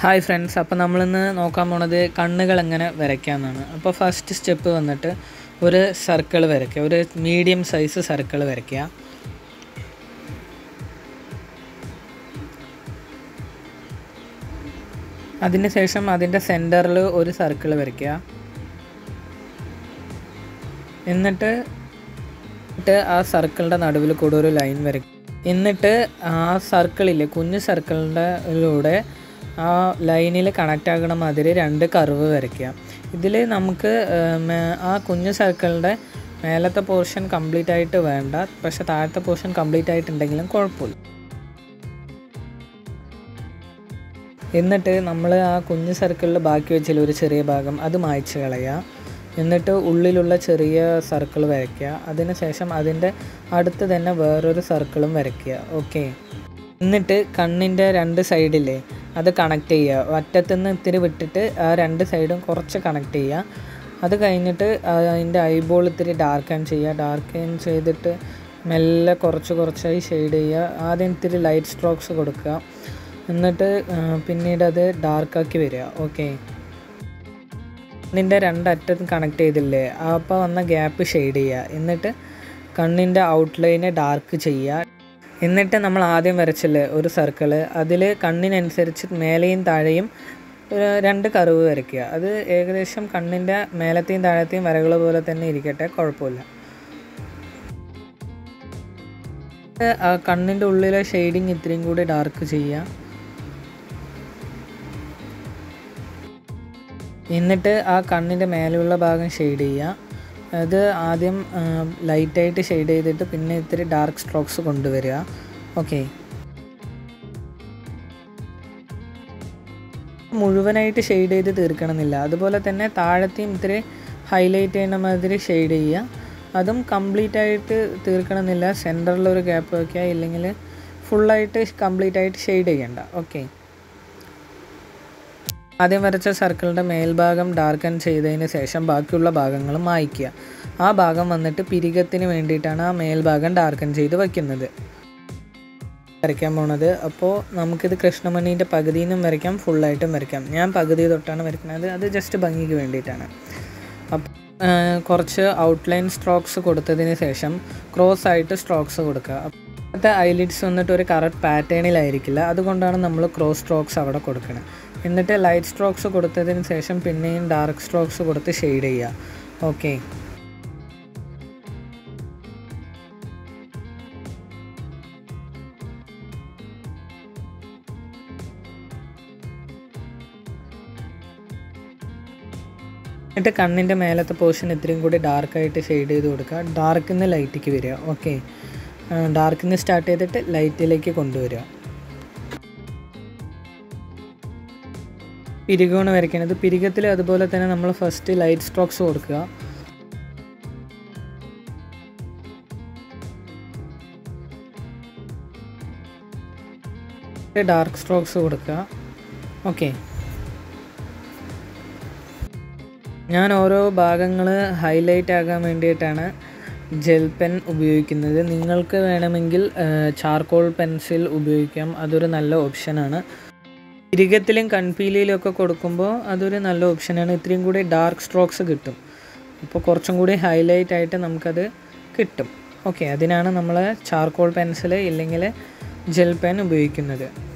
hi friends അപ്പോൾ നമ്മളിന്ന് നോക്കാൻ പോണത് കണ്ണുകൾ എങ്ങനെ വരയ്ക്കാമെന്നാണ് അപ്പോൾ ഫസ്റ്റ് സ്റ്റെപ്പ് വന്നിട്ട് ഒരു സർക്കിൾ വരയ്ക്കുക ഒരു മീഡിയം സൈസ് സർക്കിൾ വരയ്ക്കുക അതിന് ശേഷം അതിൻ്റെ സെൻറ്ററിൽ ഒരു സർക്കിൾ വരയ്ക്കുക എന്നിട്ട് എന്നിട്ട് ആ സർക്കിളിൻ്റെ നടുവിൽ കൂടെ ഒരു ലൈൻ വരയ്ക്കുക എന്നിട്ട് ആ സർക്കിളില്ലേ കുഞ്ഞ് സർക്കിളിൻ്റെ ആ ലൈനിൽ കണക്റ്റ് ആകണ മാതിരി രണ്ട് കർവ് വരയ്ക്കുക ഇതിൽ നമുക്ക് ആ കുഞ്ഞ് സർക്കിളിൻ്റെ മേലത്തെ പോർഷൻ കംപ്ലീറ്റ് ആയിട്ട് വേണ്ട പക്ഷെ താഴത്തെ പോർഷൻ കംപ്ലീറ്റ് ആയിട്ടുണ്ടെങ്കിലും കുഴപ്പമില്ല എന്നിട്ട് നമ്മൾ ആ കുഞ്ഞ് സർക്കിളിൽ ബാക്കി വെച്ചില്ല ഒരു ചെറിയ ഭാഗം അത് മായ്ച്ച് കളയുക എന്നിട്ട് ഉള്ളിലുള്ള ചെറിയ സർക്കിൾ വരയ്ക്കുക അതിന് ശേഷം അതിൻ്റെ അടുത്ത് തന്നെ വേറൊരു സർക്കിളും വരയ്ക്കുക ഓക്കെ എന്നിട്ട് കണ്ണിൻ്റെ രണ്ട് സൈഡില്ലേ അത് കണക്ട് ചെയ്യുക അറ്റത്തുനിന്ന് ഇത്തിരി വിട്ടിട്ട് ആ രണ്ട് സൈഡും കുറച്ച് കണക്ട് ചെയ്യുക അത് കഴിഞ്ഞിട്ട് അതിൻ്റെ ഐബോൾ ഇത്തിരി ഡാർക്കൻ ചെയ്യുക ഡാർക്കൻ ചെയ്തിട്ട് മെല്ലെ കുറച്ച് കുറച്ചായി ഷെയ്ഡ് ചെയ്യുക ആദ്യം ഇത്തിരി ലൈറ്റ് സ്ട്രോക്സ് കൊടുക്കുക എന്നിട്ട് പിന്നീട് അത് ഡാർക്കാക്കി വരിക ഓക്കെ കണ്ണിൻ്റെ രണ്ടറ്റത്തും കണക്ട് ചെയ്തില്ലേ അപ്പോൾ വന്ന ഗ്യാപ്പ് ഷെയ്ഡ് ചെയ്യുക എന്നിട്ട് കണ്ണിൻ്റെ ഔട്ട്ലൈനെ ഡാർക്ക് ചെയ്യുക എന്നിട്ട് നമ്മൾ ആദ്യം വരച്ചില്ലേ ഒരു സർക്കിള് അതിൽ കണ്ണിനനുസരിച്ച് മേലെയും താഴെയും രണ്ട് കറിവ് വരയ്ക്കുക അത് ഏകദേശം കണ്ണിൻ്റെ മേലത്തെയും താഴത്തെയും വരകൾ പോലെ തന്നെ ഇരിക്കട്ടെ കുഴപ്പമില്ല കണ്ണിൻ്റെ ഉള്ളിലെ ഷെയ്ഡിങ് ഇത്രയും കൂടി ഡാർക്ക് ചെയ്യുക എന്നിട്ട് ആ കണ്ണിൻ്റെ മേലെയുള്ള ഭാഗം ഷെയ്ഡ് ചെയ്യുക അത് ആദ്യം ലൈറ്റായിട്ട് ഷെയ്ഡ് ചെയ്തിട്ട് പിന്നെ ഇത്തിരി ഡാർക്ക് സ്ട്രോക്സ് കൊണ്ടുവരിക ഓക്കെ മുഴുവനായിട്ട് ഷെയ്ഡ് ചെയ്ത് തീർക്കണമെന്നില്ല അതുപോലെ തന്നെ താഴത്തെയും ഇത്തിരി ഹൈലൈറ്റ് ചെയ്യുന്ന മാതിരി ഷെയ്ഡ് ചെയ്യുക അതും കംപ്ലീറ്റ് ആയിട്ട് തീർക്കണമെന്നില്ല സെൻറ്ററിൽ ഒരു ഗ്യാപ്പ് വയ്ക്കുക ഇല്ലെങ്കിൽ ഫുള്ളായിട്ട് കംപ്ലീറ്റ് ആയിട്ട് ഷെയ്ഡ് ചെയ്യണ്ട ഓക്കെ ആദ്യം വരച്ച സർക്കിളിൻ്റെ മേൽഭാഗം ഡാർക്കൻ ചെയ്തതിന് ശേഷം ബാക്കിയുള്ള ഭാഗങ്ങൾ മായ്ക്കുക ആ ഭാഗം വന്നിട്ട് പിരികത്തിന് വേണ്ടിയിട്ടാണ് ആ മേൽഭാഗം ഡാർക്കൻ ചെയ്ത് വയ്ക്കുന്നത് വരയ്ക്കാൻ പോണത് അപ്പോൾ നമുക്കിത് കൃഷ്ണമണീൻ്റെ പകുതിയിൽ നിന്നും വരയ്ക്കാം ഫുള്ളായിട്ടും വരയ്ക്കാം ഞാൻ പകുതി തൊട്ടാണ് വരയ്ക്കുന്നത് അത് ജസ്റ്റ് ഭംഗിക്ക് വേണ്ടിയിട്ടാണ് അപ്പം കുറച്ച് ഔട്ട്ലൈൻ സ്ട്രോക്സ് കൊടുത്തതിന് ശേഷം ക്രോസ് ആയിട്ട് സ്ട്രോക്സ് കൊടുക്കുക അപ്പോഴത്തെ ഐലിഡ്സ് വന്നിട്ട് ഒരു കറക്റ്റ് പാറ്റേണിലായിരിക്കില്ല അതുകൊണ്ടാണ് നമ്മൾ ക്രോസ് സ്ട്രോക്സ് അവിടെ കൊടുക്കുന്നത് എന്നിട്ട് ലൈറ്റ് സ്ട്രോക്സ് കൊടുത്തതിന് ശേഷം പിന്നെയും ഡാർക്ക് സ്ട്രോക്സ് കൊടുത്ത് ഷെയ്ഡ് ചെയ്യുക ഓക്കെ എന്നിട്ട് കണ്ണിൻ്റെ മേലത്തെ പോർഷൻ ഇത്രയും കൂടി ഡാർക്കായിട്ട് ഷെയ്ഡ് ചെയ്ത് കൊടുക്കുക ഡാർക്കിൽ നിന്ന് ലൈറ്റിലേക്ക് വരിക ഓക്കെ ഡാർക്കിൽ നിന്ന് സ്റ്റാർട്ട് ചെയ്തിട്ട് ലൈറ്റിലേക്ക് കൊണ്ടുവരിക പിരികമാണ് വരയ്ക്കുന്നത് പിരികത്തിൽ അതുപോലെ തന്നെ നമ്മൾ ഫസ്റ്റ് ലൈറ്റ് സ്ട്രോക്സ് കൊടുക്കുക ഡാർക്ക് സ്ട്രോക്സ് കൊടുക്കുക ഓക്കെ ഞാൻ ഓരോ ഭാഗങ്ങൾ ഹൈലൈറ്റ് ആകാൻ വേണ്ടിയിട്ടാണ് ജെൽ പെൻ ഉപയോഗിക്കുന്നത് നിങ്ങൾക്ക് വേണമെങ്കിൽ ചാർക്കോൾ പെൻസിൽ ഉപയോഗിക്കാം അതൊരു നല്ല ഓപ്ഷനാണ് ഇരികത്തിലും കൺപീലിയിലും ഒക്കെ കൊടുക്കുമ്പോൾ അതൊരു നല്ല ഓപ്ഷനാണ് ഇത്രയും കൂടി ഡാർക്ക് സ്ട്രോക്സ് കിട്ടും അപ്പോൾ കുറച്ചും കൂടി ഹൈലൈറ്റ് ആയിട്ട് നമുക്കത് കിട്ടും ഓക്കെ അതിനാണ് നമ്മൾ ചാർക്കോൾ പെൻസിൽ ഇല്ലെങ്കിൽ ജെൽ പെൻ ഉപയോഗിക്കുന്നത്